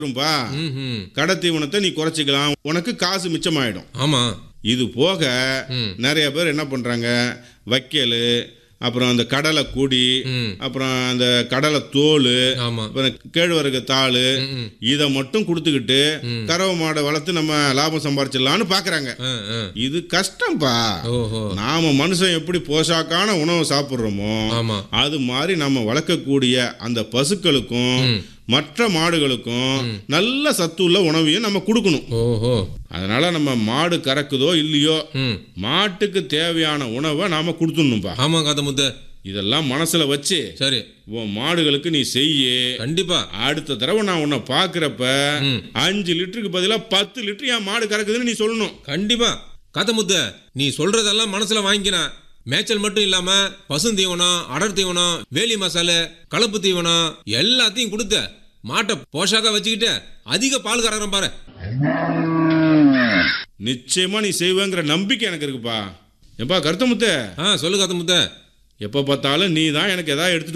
வரும்பா ம் கடை தீவனத்தை நீ குறைச்சிக்கலாம் உனக்கு காசு மிச்சமாயிடும் ஆமா இது போக ம். நிறைய பேர் என்ன பண்றாங்க வைக்கல் அப்புறம் அந்த கடலை கொடி ம் அப்புறம் அந்த கடலை தோல் ஆமா அப்புறம் கேழ்வரகு தாள் ம், ம். இதை மட்டும் கொடுத்துக்கிட்டு கறவை மாடை வளர்த்து நம்ம லாபம் சம்பாரிச்சிடலான்னு பார்க்கறாங்க ஆ, ஆ. இது கஷ்டம்பா ஓஹோ நாம மனுஷன் எப்படி போஷாக்கான உணவு சாப்பிட்றோமோ ஆமா அது மாதிரி நம்ம வளர்க்கக்கூடிய அந்த பசுக்களுக்கும் ம். மற்ற மாடுகளுக்கும் நல்ல சத்துள்ள உணவையும் நம்ம கொடுக்கணும் ஓஹோ அதனால நம்ம மாடு கறக்குதோ இல்லையோ ம் மாட்டுக்கு தேவையான உணவை நாம கொடுத்துடணும்பா ஆமா காத்த முத்த இதெல்லாம் மனசுல வச்சு சரி உன் மாடுகளுக்கு நீ செய்யு கண்டிப்பா அடுத்த தடவை நான் உன்னை பார்க்குறப்ப ம். அஞ்சு லிட்டருக்கு பதிலாக பத்து லிட்டர் என் மாடு கறக்குதுன்னு நீ சொல்லணும் கண்டிப்பா காத்த முத்த நீ சொல்றதெல்லாம் மனசுல வாங்கிக்கிறேன் மேய்ச்சல் மட்டும் இல்லாம பசும் தீவனம் அடர் தீவனம் வேலி மசாலு கலப்பு தீவனம் எல்லாத்தையும் கொடுத்த மாட்டை போஷாக்கா வச்சுக்கிட்டு அதிக பால் கறக்குறேன் பாரு நிச்சயமா நீ செய்வேங்கிற நம்பிக்கை எனக்கு இருக்குப்பா எப்பா கருத்தமுத்த ஆ சொல்லு காத்த முத்த எப்போ பார்த்தாலும் நீ தான் எனக்கு எதாவது எடுத்துட்டு